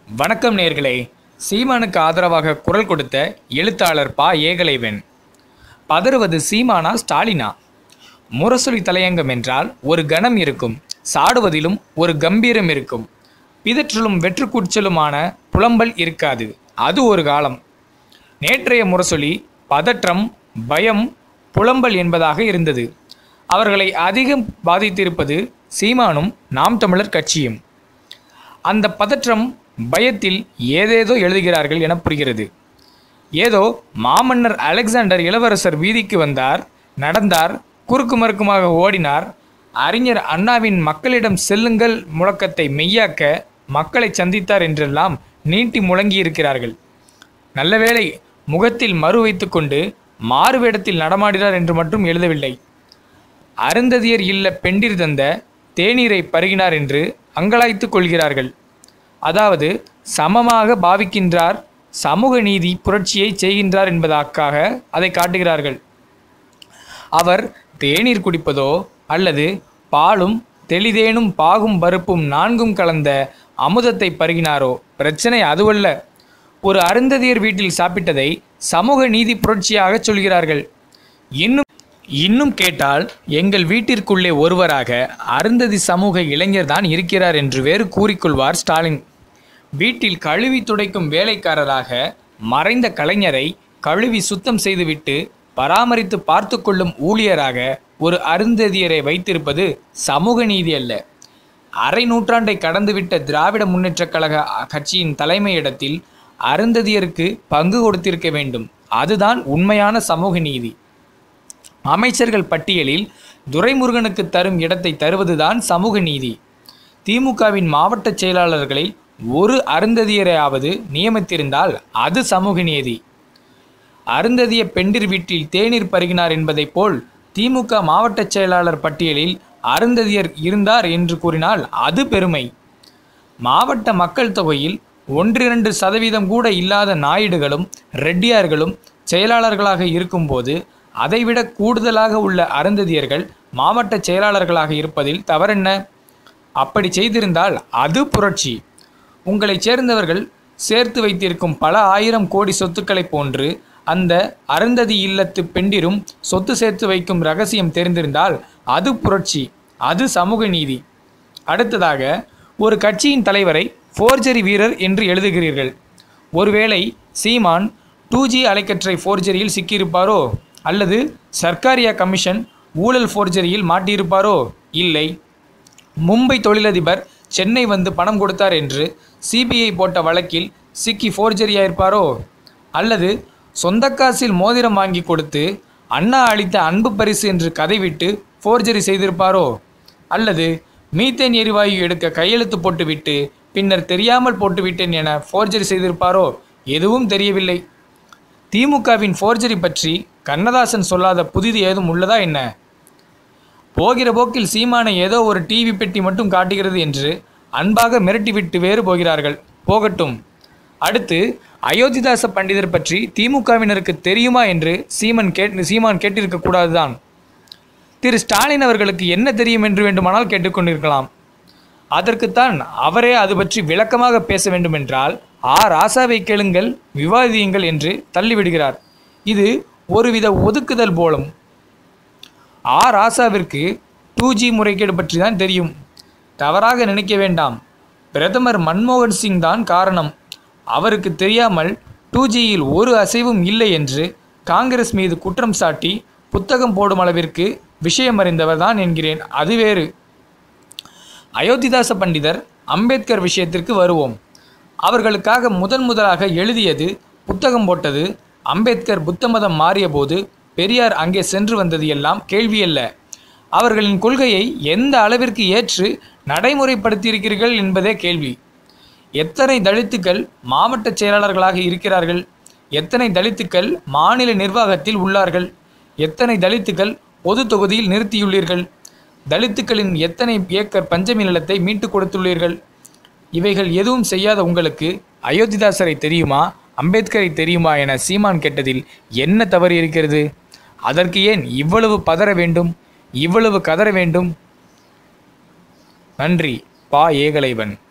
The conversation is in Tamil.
வணக்கம் நேர்களே சீமானுக்கு ஆதரவாக குரல் கொடுத்த எழுத்தாளர் பா ஏகலைவன் பதறுவது சீமானா ஸ்டாலினா முரசொலி தலையங்கம் என்றால் ஒரு கணம் இருக்கும் சாடுவதிலும் ஒரு கம்பீரம் இருக்கும் பிதற்றலும் வெற்றுக்கூச்சலுமான புலம்பல் இருக்காது அது ஒரு காலம் நேற்றைய முரசொலி பதற்றம் பயம் புலம்பல் என்பதாக இருந்தது அவர்களை அதிகம் பாதித்திருப்பது சீமானும் நாம் தமிழர் கட்சியும் அந்த பதற்றம் பயத்தில் ஏதேதோ எழுதுகிறார்கள் என புரிகிறது ஏதோ மாமன்னர் அலெக்சாண்டர் இளவரசர் வீதிக்கு வந்தார் நடந்தார் குறுக்கு மறுக்குமாக ஓடினார் அறிஞர் அண்ணாவின் மக்களிடம் செல்லுங்கள் முழக்கத்தை மெய்யாக்க மக்களை சந்தித்தார் என்றெல்லாம் நீட்டி முழங்கியிருக்கிறார்கள் நல்லவேளை முகத்தில் மறு வைத்துக்கொண்டு மாறுவேடத்தில் நடமாடினார் என்று மட்டும் எழுதவில்லை அருந்ததியர் இல்ல பெண்டிர் தந்த தேநீரை பருகினார் என்று அங்கலாய்த்துக் கொள்கிறார்கள் அதாவது சமமாக பாவிக்கின்றார் சமூக நீதி புரட்சியை செய்கின்றார் என்பதற்காக அதை காட்டுகிறார்கள் அவர் தேநீர் குடிப்பதோ அல்லது பாலும் தெளிதேனும் பாகும் பருப்பும் நான்கும் கலந்த அமுதத்தை பருகினாரோ பிரச்சனை அதுவல்ல ஒரு அருந்ததியர் வீட்டில் சாப்பிட்டதை சமூக நீதி புரட்சியாக சொல்கிறார்கள் இன்னும் இன்னும் கேட்டால் எங்கள் வீட்டிற்குள்ளே ஒருவராக அருந்ததி சமூக இளைஞர்தான் இருக்கிறார் என்று வேறு கூறிக்கொள்வார் ஸ்டாலின் வீட்டில் கழுவி துடைக்கும் வேலைக்காரராக மறைந்த கலைஞரை கழுவி சுத்தம் செய்துவிட்டு பராமரித்து பார்த்து கொள்ளும் ஊழியராக ஒரு அருந்ததியரை வைத்திருப்பது சமூக நீதி அல்ல அரை நூற்றாண்டை கடந்துவிட்ட திராவிட முன்னேற்றக் கழக கட்சியின் தலைமையிடத்தில் அருந்ததியருக்கு பங்கு கொடுத்திருக்க வேண்டும் அதுதான் உண்மையான சமூக நீதி அமைச்சர்கள் பட்டியலில் துரைமுருகனுக்கு தரும் இடத்தை தருவதுதான் சமூக நீதி திமுகவின் மாவட்ட செயலாளர்களில் ஒரு அருந்ததியரையாவது நியமித்திருந்தால் அது சமூக நீதி அருந்ததிய பெண்டிர் வீட்டில் தேநீர் பருகினார் என்பதைப் போல் திமுக மாவட்ட செயலாளர் பட்டியலில் அருந்ததியர் இருந்தார் என்று கூறினால் அது பெருமை மாவட்ட மக்கள் தொகையில் ஒன்றிரண்டு சதவீதம் கூட இல்லாத நாயுடுகளும் ரெட்டியார்களும் செயலாளர்களாக இருக்கும்போது அதைவிட கூடுதலாக உள்ள அருந்ததியர்கள் மாவட்ட செயலாளர்களாக இருப்பதில் தவறென்ன அப்படி செய்திருந்தால் அது புரட்சி உங்களைச் சேர்ந்தவர்கள் சேர்த்து வைத்திருக்கும் பல ஆயிரம் கோடி சொத்துக்களைப் போன்று அந்த அருந்ததி இல்லத்து பெண்டிரும் சொத்து சேர்த்து வைக்கும் ரகசியம் தெரிந்திருந்தால் அது புரட்சி அது சமூக நீதி அடுத்ததாக ஒரு கட்சியின் தலைவரை ஃபோர்ஜரி வீரர் என்று எழுதுகிறீர்கள் ஒருவேளை சீமான் டூ ஜி அலைக்கற்றை ஃபோர்ஜரியில் சிக்கியிருப்பாரோ அல்லது சர்க்காரியா கமிஷன் ஊழல் ஃபோர்ஜரியில் மாட்டியிருப்பாரோ இல்லை மும்பை தொழிலதிபர் சென்னை வந்து பணம் கொடுத்தார் என்று சிபிஐ போட்ட வழக்கில் சிக்கி ஃபோர்ஜரியாயிருப்பாரோ அல்லது சொந்த காசில் மோதிரம் வாங்கி கொடுத்து அண்ணா அளித்த அன்பு பரிசு என்று கதைவிட்டு ஃபோர்ஜரி செய்திருப்பாரோ அல்லது மீத்தேன் எரிவாயு எடுக்க கையெழுத்து போட்டுவிட்டு பின்னர் தெரியாமல் போட்டுவிட்டேன் என ஃபோர்ஜரி செய்திருப்பாரோ எதுவும் தெரியவில்லை திமுகவின் ஃபோர்ஜரி பற்றி கண்ணதாசன் சொல்லாத புதிது ஏதும் உள்ளதா என்ன போகிற போக்கில் சீமானை ஏதோ ஒரு டிவி பெட்டி மட்டும் காட்டுகிறது என்று அன்பாக மிரட்டிவிட்டு வேறு போகிறார்கள் போகட்டும் அடுத்து அயோத்திதாச பண்டிதர் பற்றி திமுகவினருக்கு தெரியுமா என்று சீமன் கேட் சீமான் கேட்டிருக்க கூடாதுதான் திரு ஸ்டாலின் அவர்களுக்கு என்ன தெரியும் என்று வேண்டுமானால் கேட்டுக்கொண்டிருக்கலாம் அதற்குத்தான் அவரே அது பற்றி விளக்கமாக பேச வேண்டுமென்றால் ஆ ராசாவை கேளுங்கள் விவாதியுங்கள் என்று தள்ளிவிடுகிறார் இது ஒருவித ஒதுக்குதல் போலும் ஆ ராசாவிற்கு டூ ஜி முறைகேடு பற்றி தான் தெரியும் தவறாக நினைக்க வேண்டாம் பிரதமர் மன்மோகன் சிங் தான் காரணம் அவருக்கு தெரியாமல் டூ ஜியில் ஒரு அசைவும் இல்லை என்று காங்கிரஸ் மீது குற்றம் சாட்டி புத்தகம் போடும் அளவிற்கு விஷயம் அறிந்தவர் தான் என்கிறேன் அது வேறு அயோத்திதாச பண்டிதர் அம்பேத்கர் விஷயத்திற்கு வருவோம் அவர்களுக்காக முதன் முதலாக எழுதியது புத்தகம் போட்டது அம்பேத்கர் புத்த மதம் மாறியபோது பெரியார் அங்கே சென்று வந்தது எல்லாம் கேள்வியல்ல அவர்களின் கொள்கையை எந்த அளவிற்கு ஏற்று நடைமுறைப்படுத்தியிருக்கிறீர்கள் என்பதே கேள்வி எத்தனை தலித்துக்கள் மாவட்ட செயலாளர்களாக இருக்கிறார்கள் எத்தனை தலித்துக்கள் மாநில நிர்வாகத்தில் உள்ளார்கள் எத்தனை தலித்துக்கள் பொது தொகுதியில் நிறுத்தியுள்ளீர்கள் தலித்துக்களின் எத்தனை ஏக்கர் பஞ்சமி நிலத்தை மீட்டு கொடுத்துள்ளீர்கள் இவைகள் எதுவும் செய்யாத உங்களுக்கு அயோத்திதாசரை தெரியுமா அம்பேத்கரை தெரியுமா என சீமான் கேட்டதில் என்ன தவறு இருக்கிறது அதற்கு ஏன் இவ்வளவு பதற வேண்டும் இவ்வளவு கதற வேண்டும் நன்றி பா ஏகலைவன்